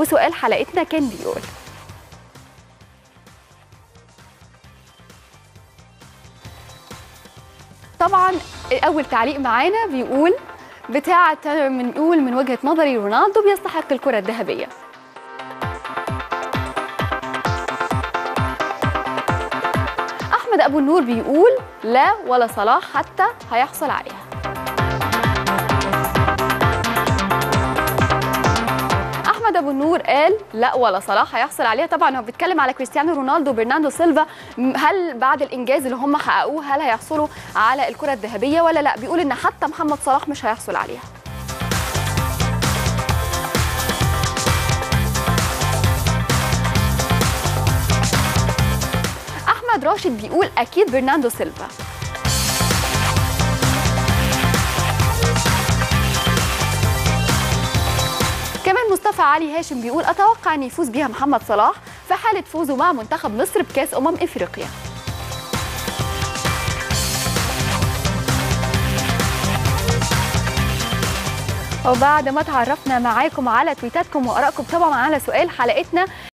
وسؤال حلقتنا كان بيقول طبعا اول تعليق معانا بيقول بتاعة بنقول من وجهة نظري رونالدو بيستحق الكرة الذهبية احمد ابو النور بيقول لا ولا صلاح حتى هيحصل عليها احمد ابو النور قال لا ولا صلاح هيحصل عليها طبعا هو بيتكلم على كريستيانو رونالدو وبرناردو سيلفا م- هل بعد الانجاز اللي هم حققوه هل هيحصلوا على الكره الذهبيه ولا لا بيقول ان حتى محمد صلاح مش هيحصل عليها احمد راشد بيقول اكيد برناردو سيلفا كمان مصطفى علي هاشم بيقول اتوقع ان يفوز بيها محمد صلاح في حاله فوزه مع منتخب مصر بكاس امم افريقيا وبعد ما تعرفنا معاكم على تويتاتكم وارائكم طبعا على سؤال حلقتنا